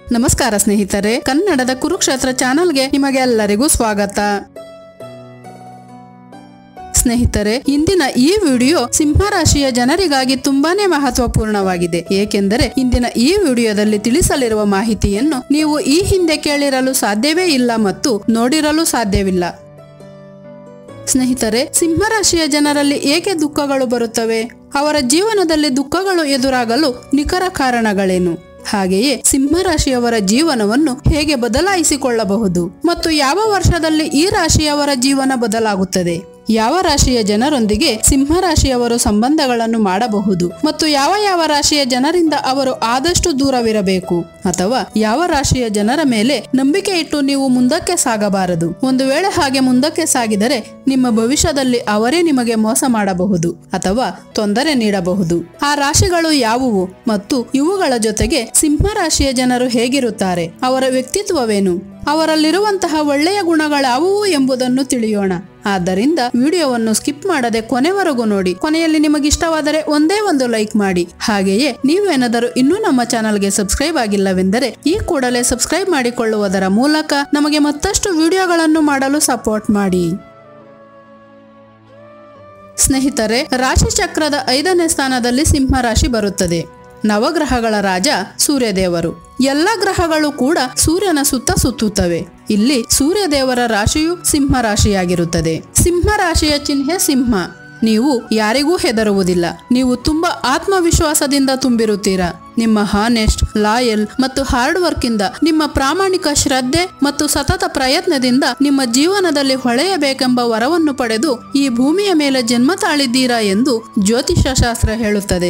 ನಮಸ್ಕಾರ ಸ್ನೇಹಿತರೆ ಕನ್ನಡದ ಕುರುಕ್ಷೇತ್ರ ಚಾನಲ್ಗೆ ನಿಮಗೆಲ್ಲರಿಗೂ ಸ್ವಾಗತ ಸ್ನೇಹಿತರೆ ಇಂದಿನ ಈ ವಿಡಿಯೋ ಸಿಂಹರಾಶಿಯ ಜನರಿಗಾಗಿ ತುಂಬಾನೇ ಮಹತ್ವಪೂರ್ಣವಾಗಿದೆ ಏಕೆಂದರೆ ಇಂದಿನ ಈ ವಿಡಿಯೋದಲ್ಲಿ ತಿಳಿಸಲಿರುವ ಮಾಹಿತಿಯನ್ನು ನೀವು ಈ ಹಿಂದೆ ಕೇಳಿರಲು ಸಾಧ್ಯವೇ ಇಲ್ಲ ಮತ್ತು ನೋಡಿರಲು ಸಾಧ್ಯವಿಲ್ಲ ಸ್ನೇಹಿತರೆ ಸಿಂಹರಾಶಿಯ ಜನರಲ್ಲಿ ಏಕೆ ದುಃಖಗಳು ಬರುತ್ತವೆ ಅವರ ಜೀವನದಲ್ಲಿ ದುಃಖಗಳು ಎದುರಾಗಲು ನಿಖರ ಕಾರಣಗಳೇನು ಹಾಗೆಯೇ ಸಿಂಹರಾಶಿಯವರ ಜೀವನವನ್ನು ಹೇಗೆ ಬದಲಾಯಿಸಿಕೊಳ್ಳಬಹುದು ಮತ್ತು ಯಾವ ವರ್ಷದಲ್ಲಿ ಈ ರಾಶಿಯವರ ಜೀವನ ಬದಲಾಗುತ್ತದೆ ಯಾವ ರಾಶಿಯ ಜನರೊಂದಿಗೆ ಸಿಂಹರಾಶಿಯವರು ಸಂಬಂಧಗಳನ್ನು ಮಾಡಬಹುದು ಮತ್ತು ಯಾವ ಯಾವ ರಾಶಿಯ ಜನರಿಂದ ಅವರು ಆದಷ್ಟು ದೂರವಿರಬೇಕು ಅಥವಾ ಯಾವ ರಾಶಿಯ ಜನರ ಮೇಲೆ ನಂಬಿಕೆ ಇಟ್ಟು ನೀವು ಮುಂದಕ್ಕೆ ಸಾಗಬಾರದು ಒಂದು ವೇಳೆ ಹಾಗೆ ಮುಂದಕ್ಕೆ ಸಾಗಿದರೆ ನಿಮ್ಮ ಭವಿಷ್ಯದಲ್ಲಿ ಅವರೇ ನಿಮಗೆ ಮೋಸ ಮಾಡಬಹುದು ಅಥವಾ ತೊಂದರೆ ನೀಡಬಹುದು ಆ ರಾಶಿಗಳು ಯಾವುವು ಮತ್ತು ಇವುಗಳ ಜೊತೆಗೆ ಸಿಂಹರಾಶಿಯ ಜನರು ಹೇಗಿರುತ್ತಾರೆ ಅವರ ವ್ಯಕ್ತಿತ್ವವೇನು ಅವರಲ್ಲಿರುವಂತಹ ಒಳ್ಳೆಯ ಗುಣಗಳಾವುವು ಎಂಬುದನ್ನು ತಿಳಿಯೋಣ ಆದ್ದರಿಂದ ವಿಡಿಯೋವನ್ನು ಸ್ಕಿಪ್ ಮಾಡದೆ ಕೊನೆವರೆಗೂ ನೋಡಿ ಕೊನೆಯಲ್ಲಿ ನಿಮಗಿಷ್ಟವಾದರೆ ಒಂದೇ ಒಂದು ಲೈಕ್ ಮಾಡಿ ಹಾಗೆಯೇ ನೀವೇನಾದರೂ ಇನ್ನೂ ನಮ್ಮ ಚಾನಲ್ಗೆ ಸಬ್ಸ್ಕ್ರೈಬ್ ಆಗಿಲ್ಲವೆಂದರೆ ಈ ಕೂಡಲೇ ಸಬ್ಸ್ಕ್ರೈಬ್ ಮಾಡಿಕೊಳ್ಳುವುದರ ಮೂಲಕ ನಮಗೆ ಮತ್ತಷ್ಟು ವಿಡಿಯೋಗಳನ್ನು ಮಾಡಲು ಸಪೋರ್ಟ್ ಮಾಡಿ ಸ್ನೇಹಿತರೆ ರಾಶಿ ಚಕ್ರದ ಐದನೇ ಸ್ಥಾನದಲ್ಲಿ ಸಿಂಹರಾಶಿ ಬರುತ್ತದೆ ನವಗ್ರಹಗಳ ರಾಜ ಸೂರ್ಯದೇವರು ಎಲ್ಲ ಗ್ರಹಗಳು ಕೂಡ ಸೂರ್ಯನ ಸುತ್ತ ಸುತ್ತುತ್ತವೆ ಇಲ್ಲಿ ಸೂರ್ಯದೇವರ ರಾಶಿಯು ಸಿಂಹ ರಾಶಿಯಾಗಿರುತ್ತದೆ ಸಿಂಹ ರಾಶಿಯ ಚಿಹ್ನೆ ಸಿಂಹ ನೀವು ಯಾರಿಗೂ ಹೆದರುವುದಿಲ್ಲ ನೀವು ತುಂಬಾ ಆತ್ಮವಿಶ್ವಾಸದಿಂದ ತುಂಬಿರುತ್ತೀರಾ ನಿಮ್ಮ ಹಾನೆಸ್ಟ್ ಲಾಯಲ್ ಮತ್ತು ಹಾರ್ಡ್ ವರ್ಕ್ ಇಂದ ನಿಮ್ಮ ಪ್ರಾಮಾಣಿಕ ಶ್ರದ್ಧೆ ಮತ್ತು ಸತತ ಪ್ರಯತ್ನದಿಂದ ನಿಮ್ಮ ಜೀವನದಲ್ಲಿ ಹೊಳೆಯಬೇಕೆಂಬ ವರವನ್ನು ಪಡೆದು ಈ ಭೂಮಿಯ ಮೇಲೆ ಜನ್ಮ ತಾಳಿದ್ದೀರಾ ಎಂದು ಜ್ಯೋತಿಷ್ಯ ಶಾಸ್ತ್ರ ಹೇಳುತ್ತದೆ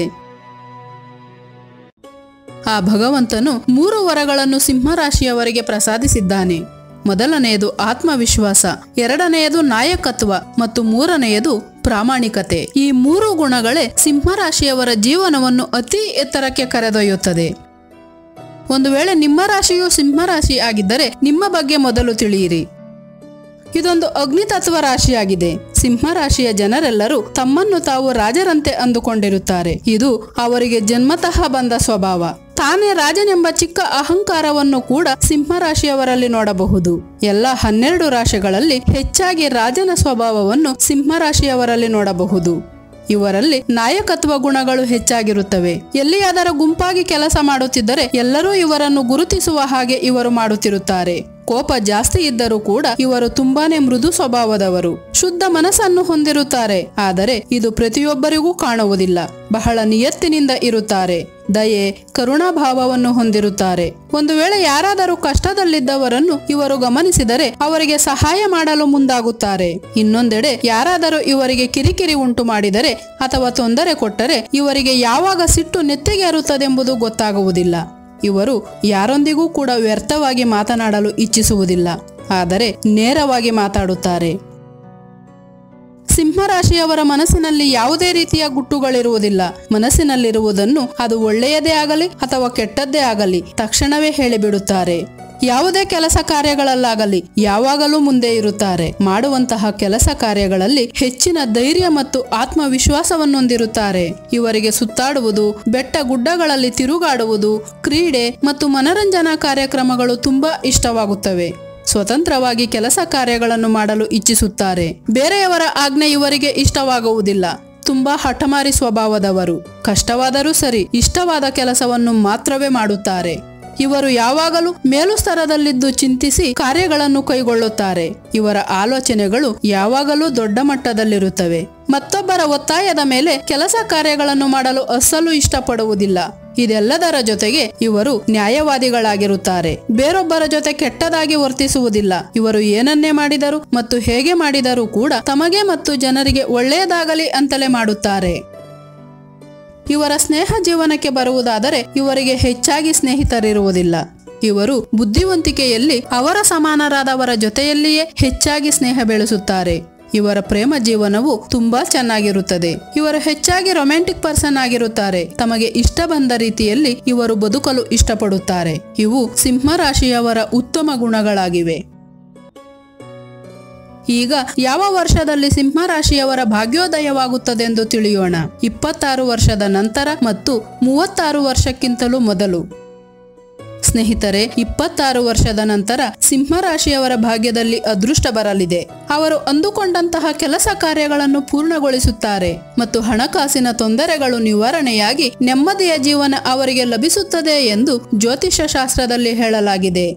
ಆ ಭಗವಂತನು ಮೂರು ವರಗಳನ್ನು ಸಿಂಹರಾಶಿಯವರಿಗೆ ಪ್ರಸಾದಿಸಿದ್ದಾನೆ ಮೊದಲನೆಯದು ಆತ್ಮವಿಶ್ವಾಸ ಎರಡನೆಯದು ನಾಯಕತ್ವ ಮತ್ತು ಮೂರನೆಯದು ಪ್ರಾಮಾಣಿಕತೆ ಈ ಮೂರು ಗುಣಗಳೇ ಸಿಂಹರಾಶಿಯವರ ಜೀವನವನ್ನು ಅತಿ ಎತ್ತರಕ್ಕೆ ಕರೆದೊಯ್ಯುತ್ತದೆ ಒಂದು ವೇಳೆ ನಿಮ್ಮ ರಾಶಿಯು ಸಿಂಹರಾಶಿ ಆಗಿದ್ದರೆ ನಿಮ್ಮ ಬಗ್ಗೆ ಮೊದಲು ತಿಳಿಯಿರಿ ಇದೊಂದು ಅಗ್ನಿತತ್ವ ರಾಶಿಯಾಗಿದೆ ಸಿಂಹ ರಾಶಿಯ ಜನರೆಲ್ಲರೂ ತಮ್ಮನ್ನು ತಾವು ರಾಜರಂತೆ ಅಂದುಕೊಂಡಿರುತ್ತಾರೆ ಇದು ಅವರಿಗೆ ಜನ್ಮತಃ ಬಂದ ಸ್ವಭಾವ ತಾನೇ ರಾಜನೆಂಬ ಚಿಕ್ಕ ಅಹಂಕಾರವನ್ನು ಕೂಡ ಸಿಂಹರಾಶಿಯವರಲ್ಲಿ ನೋಡಬಹುದು ಎಲ್ಲ ಹನ್ನೆರಡು ರಾಶಿಗಳಲ್ಲಿ ಹೆಚ್ಚಾಗಿ ರಾಜನ ಸ್ವಭಾವವನ್ನು ಸಿಂಹರಾಶಿಯವರಲ್ಲಿ ನೋಡಬಹುದು ಇವರಲ್ಲಿ ನಾಯಕತ್ವ ಗುಣಗಳು ಹೆಚ್ಚಾಗಿರುತ್ತವೆ ಎಲ್ಲಿಯಾದರೂ ಗುಂಪಾಗಿ ಕೆಲಸ ಮಾಡುತ್ತಿದ್ದರೆ ಎಲ್ಲರೂ ಇವರನ್ನು ಗುರುತಿಸುವ ಹಾಗೆ ಇವರು ಮಾಡುತ್ತಿರುತ್ತಾರೆ ಕೋಪ ಜಾಸ್ತಿ ಇದ್ದರೂ ಕೂಡ ಇವರು ತುಂಬಾನೇ ಮೃದು ಸ್ವಭಾವದವರು ಶುದ್ಧ ಮನಸ್ಸನ್ನು ಹೊಂದಿರುತ್ತಾರೆ ಆದರೆ ಇದು ಪ್ರತಿಯೊಬ್ಬರಿಗೂ ಕಾಣುವುದಿಲ್ಲ ಬಹಳ ನಿಯತ್ತಿನಿಂದ ಇರುತ್ತಾರೆ ದಯೆ ಕರುಣಾಭಾವವನ್ನು ಹೊಂದಿರುತ್ತಾರೆ ಒಂದು ವೇಳೆ ಯಾರಾದರೂ ಕಷ್ಟದಲ್ಲಿದ್ದವರನ್ನು ಇವರು ಗಮನಿಸಿದರೆ ಅವರಿಗೆ ಸಹಾಯ ಮಾಡಲು ಮುಂದಾಗುತ್ತಾರೆ ಇನ್ನೊಂದೆಡೆ ಯಾರಾದರೂ ಇವರಿಗೆ ಕಿರಿಕಿರಿ ಉಂಟು ಮಾಡಿದರೆ ಅಥವಾ ತೊಂದರೆ ಕೊಟ್ಟರೆ ಇವರಿಗೆ ಯಾವಾಗ ಸಿಟ್ಟು ನೆತ್ತಿಗೇರುತ್ತದೆಂಬುದು ಗೊತ್ತಾಗುವುದಿಲ್ಲ ಇವರು ಯಾರೊಂದಿಗೂ ಕೂಡ ವ್ಯರ್ಥವಾಗಿ ಮಾತನಾಡಲು ಇಚ್ಛಿಸುವುದಿಲ್ಲ ಆದರೆ ನೇರವಾಗಿ ಮಾತಾಡುತ್ತಾರೆ ಸಿಂಹರಾಶಿಯವರ ಮನಸ್ಸಿನಲ್ಲಿ ಯಾವುದೇ ರೀತಿಯ ಗುಟ್ಟುಗಳಿರುವುದಿಲ್ಲ ಮನಸ್ಸಿನಲ್ಲಿರುವುದನ್ನು ಅದು ಒಳ್ಳೆಯದೇ ಆಗಲಿ ಅಥವಾ ಕೆಟ್ಟದ್ದೇ ಆಗಲಿ ತಕ್ಷಣವೇ ಹೇಳಿಬಿಡುತ್ತಾರೆ ಯಾವುದೇ ಕೆಲಸ ಕಾರ್ಯಗಳಲ್ಲಾಗಲಿ ಯಾವಾಗಲೂ ಮುಂದೆ ಇರುತ್ತಾರೆ ಮಾಡುವಂತಹ ಕೆಲಸ ಕಾರ್ಯಗಳಲ್ಲಿ ಹೆಚ್ಚಿನ ಧೈರ್ಯ ಮತ್ತು ಆತ್ಮವಿಶ್ವಾಸವನ್ನು ಹೊಂದಿರುತ್ತಾರೆ ಇವರಿಗೆ ಸುತ್ತಾಡುವುದು ಬೆಟ್ಟ ಗುಡ್ಡಗಳಲ್ಲಿ ತಿರುಗಾಡುವುದು ಕ್ರೀಡೆ ಮತ್ತು ಮನರಂಜನಾ ಕಾರ್ಯಕ್ರಮಗಳು ತುಂಬಾ ಇಷ್ಟವಾಗುತ್ತವೆ ಸ್ವತಂತ್ರವಾಗಿ ಕೆಲಸ ಕಾರ್ಯಗಳನ್ನು ಮಾಡಲು ಇಚ್ಛಿಸುತ್ತಾರೆ ಬೇರೆಯವರ ಆಜ್ಞೆ ಇವರಿಗೆ ಇಷ್ಟವಾಗುವುದಿಲ್ಲ ತುಂಬಾ ಹಠಮಾರಿ ಸ್ವಭಾವದವರು ಕಷ್ಟವಾದರೂ ಸರಿ ಇಷ್ಟವಾದ ಕೆಲಸವನ್ನು ಮಾತ್ರವೇ ಮಾಡುತ್ತಾರೆ ಇವರು ಯಾವಾಗಲೂ ಮೇಲು ಸ್ತರದಲ್ಲಿದ್ದು ಚಿಂತಿಸಿ ಕಾರ್ಯಗಳನ್ನು ಕೈಗೊಳ್ಳುತ್ತಾರೆ ಇವರ ಆಲೋಚನೆಗಳು ಯಾವಾಗಲೂ ದೊಡ್ಡ ಮಟ್ಟದಲ್ಲಿರುತ್ತವೆ ಮತ್ತೊಬ್ಬರ ಒತ್ತಾಯದ ಮೇಲೆ ಕೆಲಸ ಕಾರ್ಯಗಳನ್ನು ಮಾಡಲು ಅಸಲು ಇಷ್ಟಪಡುವುದಿಲ್ಲ ಇದೆಲ್ಲದರ ಜೊತೆಗೆ ಇವರು ನ್ಯಾಯವಾದಿಗಳಾಗಿರುತ್ತಾರೆ ಬೇರೊಬ್ಬರ ಜೊತೆ ಕೆಟ್ಟದಾಗಿ ವರ್ತಿಸುವುದಿಲ್ಲ ಇವರು ಏನನ್ನೇ ಮಾಡಿದರು ಮತ್ತು ಹೇಗೆ ಮಾಡಿದರೂ ಕೂಡ ತಮಗೆ ಮತ್ತು ಜನರಿಗೆ ಒಳ್ಳೆಯದಾಗಲಿ ಅಂತಲೇ ಮಾಡುತ್ತಾರೆ ಇವರ ಸ್ನೇಹ ಜೀವನಕ್ಕೆ ಬರುವುದಾದರೆ ಇವರಿಗೆ ಹೆಚ್ಚಾಗಿ ಸ್ನೇಹಿತರಿರುವುದಿಲ್ಲ ಇವರು ಬುದ್ಧಿವಂತಿಕೆಯಲ್ಲಿ ಅವರ ಸಮಾನರಾದವರ ಜೊತೆಯಲ್ಲಿಯೇ ಹೆಚ್ಚಾಗಿ ಸ್ನೇಹ ಬೆಳೆಸುತ್ತಾರೆ ಇವರ ಪ್ರೇಮ ಜೀವನವು ತುಂಬಾ ಚೆನ್ನಾಗಿರುತ್ತದೆ ಇವರು ಹೆಚ್ಚಾಗಿ ರೊಮ್ಯಾಂಟಿಕ್ ಪರ್ಸನ್ ಆಗಿರುತ್ತಾರೆ ತಮಗೆ ಇಷ್ಟ ಬಂದ ರೀತಿಯಲ್ಲಿ ಇವರು ಬದುಕಲು ಇಷ್ಟಪಡುತ್ತಾರೆ ಇವು ಸಿಂಹರಾಶಿಯವರ ಉತ್ತಮ ಗುಣಗಳಾಗಿವೆ ಈಗ ಯಾವ ವರ್ಷದಲ್ಲಿ ಸಿಂಹರಾಶಿಯವರ ಭಾಗ್ಯೋದಯವಾಗುತ್ತದೆಂದು ತಿಳಿಯೋಣ ಇಪ್ಪತ್ತಾರು ವರ್ಷದ ನಂತರ ಮತ್ತು ಮೂವತ್ತಾರು ವರ್ಷಕ್ಕಿಂತಲೂ ಮೊದಲು ಸ್ನೇಹಿತರೆ ಇಪ್ಪತ್ತಾರು ವರ್ಷದ ನಂತರ ಸಿಂಹರಾಶಿಯವರ ಭಾಗ್ಯದಲ್ಲಿ ಅದೃಷ್ಟ ಬರಲಿದೆ ಅವರು ಅಂದುಕೊಂಡಂತಹ ಕೆಲಸ ಕಾರ್ಯಗಳನ್ನು ಪೂರ್ಣಗೊಳಿಸುತ್ತಾರೆ ಮತ್ತು ಹಣಕಾಸಿನ ತೊಂದರೆಗಳು ನಿವಾರಣೆಯಾಗಿ ನೆಮ್ಮದಿಯ ಜೀವನ ಅವರಿಗೆ ಲಭಿಸುತ್ತದೆ ಎಂದು ಜ್ಯೋತಿಷ್ಯ ಶಾಸ್ತ್ರದಲ್ಲಿ ಹೇಳಲಾಗಿದೆ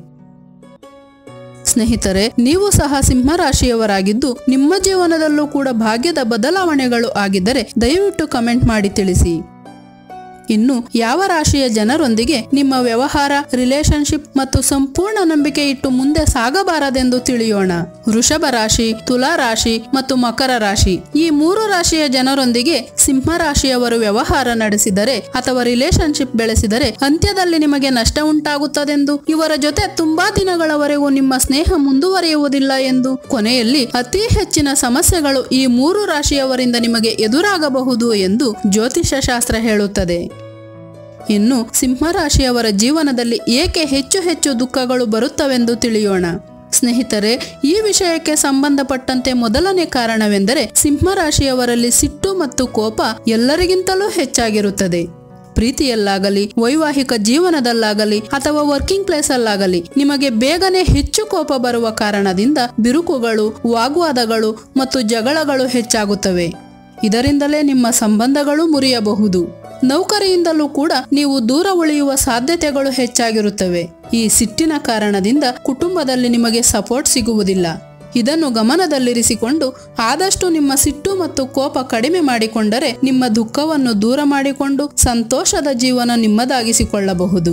ಸ್ನೇಹಿತರೆ ನೀವು ಸಹ ಸಿಂಹರಾಶಿಯವರಾಗಿದ್ದು ನಿಮ್ಮ ಜೀವನದಲ್ಲೂ ಕೂಡ ಭಾಗ್ಯದ ಬದಲಾವಣೆಗಳು ಆಗಿದ್ದರೆ ದಯವಿಟ್ಟು ಕಮೆಂಟ್ ಮಾಡಿ ತಿಳಿಸಿ ಇನ್ನು ಯಾವ ರಾಶಿಯ ಜನರೊಂದಿಗೆ ನಿಮ್ಮ ವ್ಯವಹಾರ ರಿಲೇಶನ್ಶಿಪ್ ಮತ್ತು ಸಂಪೂರ್ಣ ನಂಬಿಕೆ ಇಟ್ಟು ಮುಂದೆ ಸಾಗಬಾರದೆಂದು ತಿಳಿಯೋಣ ವೃಷಭ ರಾಶಿ ತುಲಾ ರಾಶಿ ಮತ್ತು ಮಕರ ರಾಶಿ ಈ ಮೂರು ರಾಶಿಯ ಜನರೊಂದಿಗೆ ಸಿಂಹ ರಾಶಿಯವರು ವ್ಯವಹಾರ ನಡೆಸಿದರೆ ಅಥವಾ ರಿಲೇಶನ್ಶಿಪ್ ಬೆಳೆಸಿದರೆ ಅಂತ್ಯದಲ್ಲಿ ನಿಮಗೆ ನಷ್ಟ ಉಂಟಾಗುತ್ತದೆಂದು ಇವರ ಜೊತೆ ತುಂಬಾ ದಿನಗಳವರೆಗೂ ನಿಮ್ಮ ಸ್ನೇಹ ಮುಂದುವರಿಯುವುದಿಲ್ಲ ಎಂದು ಕೊನೆಯಲ್ಲಿ ಅತಿ ಹೆಚ್ಚಿನ ಸಮಸ್ಯೆಗಳು ಈ ಮೂರು ರಾಶಿಯವರಿಂದ ನಿಮಗೆ ಎದುರಾಗಬಹುದು ಎಂದು ಜ್ಯೋತಿಷ್ಯ ಶಾಸ್ತ್ರ ಹೇಳುತ್ತದೆ ಇನ್ನು ಸಿಂಹರಾಶಿಯವರ ಜೀವನದಲ್ಲಿ ಏಕೆ ಹೆಚ್ಚು ಹೆಚ್ಚು ದುಃಖಗಳು ಬರುತ್ತವೆಂದು ತಿಳಿಯೋಣ ಸ್ನೇಹಿತರೆ ಈ ವಿಷಯಕ್ಕೆ ಸಂಬಂಧಪಟ್ಟಂತೆ ಮೊದಲನೇ ಕಾರಣವೆಂದರೆ ಸಿಂಹರಾಶಿಯವರಲ್ಲಿ ಸಿಟ್ಟು ಮತ್ತು ಕೋಪ ಎಲ್ಲರಿಗಿಂತಲೂ ಹೆಚ್ಚಾಗಿರುತ್ತದೆ ಪ್ರೀತಿಯಲ್ಲಾಗಲಿ ವೈವಾಹಿಕ ಜೀವನದಲ್ಲಾಗಲಿ ಅಥವಾ ವರ್ಕಿಂಗ್ ಪ್ಲೇಸ್ ಅಲ್ಲಾಗಲಿ ನಿಮಗೆ ಬೇಗನೆ ಹೆಚ್ಚು ಕೋಪ ಬರುವ ಕಾರಣದಿಂದ ಬಿರುಕುಗಳು ವಾಗ್ವಾದಗಳು ಮತ್ತು ಜಗಳಗಳು ಹೆಚ್ಚಾಗುತ್ತವೆ ಇದರಿಂದಲೇ ನಿಮ್ಮ ಸಂಬಂಧಗಳು ಮುರಿಯಬಹುದು ನೌಕರಿಯಿಂದಲೂ ಕೂಡ ನೀವು ದೂರ ಉಳಿಯುವ ಸಾಧ್ಯತೆಗಳು ಹೆಚ್ಚಾಗಿರುತ್ತವೆ ಈ ಸಿಟ್ಟಿನ ಕಾರಣದಿಂದ ಕುಟುಂಬದಲ್ಲಿ ನಿಮಗೆ ಸಪೋರ್ಟ್ ಸಿಗುವುದಿಲ್ಲ ಇದನ್ನು ಗಮನದಲ್ಲಿರಿಸಿಕೊಂಡು ಆದಷ್ಟು ನಿಮ್ಮ ಸಿಟ್ಟು ಮತ್ತು ಕೋಪ ಕಡಿಮೆ ಮಾಡಿಕೊಂಡರೆ ನಿಮ್ಮ ದುಃಖವನ್ನು ದೂರ ಮಾಡಿಕೊಂಡು ಸಂತೋಷದ ಜೀವನ ನಿಮ್ಮದಾಗಿಸಿಕೊಳ್ಳಬಹುದು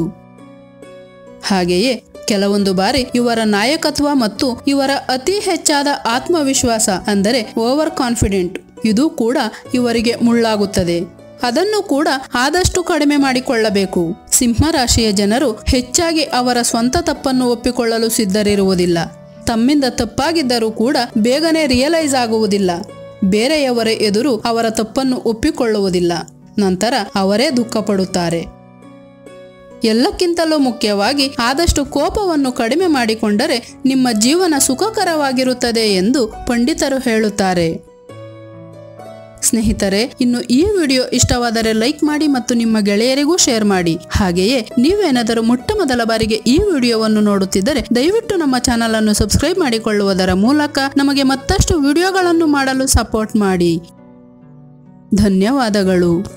ಹಾಗೆಯೇ ಕೆಲವೊಂದು ಬಾರಿ ಇವರ ನಾಯಕತ್ವ ಮತ್ತು ಇವರ ಅತಿ ಹೆಚ್ಚಾದ ಆತ್ಮವಿಶ್ವಾಸ ಅಂದರೆ ಓವರ್ ಕಾನ್ಫಿಡೆಂಟ್ ಇದು ಕೂಡ ಇವರಿಗೆ ಮುಳ್ಳಾಗುತ್ತದೆ ಅದನ್ನು ಕೂಡ ಆದಷ್ಟು ಕಡಿಮೆ ಮಾಡಿಕೊಳ್ಳಬೇಕು ಸಿಂಹರಾಶಿಯ ಜನರು ಹೆಚ್ಚಾಗಿ ಅವರ ಸ್ವಂತ ತಪ್ಪನ್ನು ಒಪ್ಪಿಕೊಳ್ಳಲು ಸಿದ್ಧರಿರುವುದಿಲ್ಲ ತಮ್ಮಿಂದ ತಪ್ಪಾಗಿದ್ದರೂ ಕೂಡ ಬೇಗನೆ ರಿಯಲೈಸ್ ಆಗುವುದಿಲ್ಲ ಬೇರೆಯವರ ಎದುರು ಅವರ ತಪ್ಪನ್ನು ಒಪ್ಪಿಕೊಳ್ಳುವುದಿಲ್ಲ ನಂತರ ಅವರೇ ದುಃಖ ಪಡುತ್ತಾರೆ ಎಲ್ಲಕ್ಕಿಂತಲೂ ಮುಖ್ಯವಾಗಿ ಆದಷ್ಟು ಕೋಪವನ್ನು ಕಡಿಮೆ ಮಾಡಿಕೊಂಡರೆ ನಿಮ್ಮ ಜೀವನ ಸುಖಕರವಾಗಿರುತ್ತದೆ ಎಂದು ಪಂಡಿತರು ಹೇಳುತ್ತಾರೆ ಸ್ನೇಹಿತರೆ ಇನ್ನು ಈ ವಿಡಿಯೋ ಇಷ್ಟವಾದರೆ ಲೈಕ್ ಮಾಡಿ ಮತ್ತು ನಿಮ್ಮ ಗೆಳೆಯರಿಗೂ ಶೇರ್ ಮಾಡಿ ಹಾಗೆಯೇ ನೀವೇನಾದರೂ ಮೊಟ್ಟ ಮೊದಲ ಬಾರಿಗೆ ಈ ವಿಡಿಯೋವನ್ನು ನೋಡುತ್ತಿದ್ದರೆ ದಯವಿಟ್ಟು ನಮ್ಮ ಚಾನಲ್ ಅನ್ನು ಸಬ್ಸ್ಕ್ರೈಬ್ ಮಾಡಿಕೊಳ್ಳುವುದರ ಮೂಲಕ ನಮಗೆ ಮತ್ತಷ್ಟು ವಿಡಿಯೋಗಳನ್ನು ಮಾಡಲು ಸಪೋರ್ಟ್ ಮಾಡಿ ಧನ್ಯವಾದಗಳು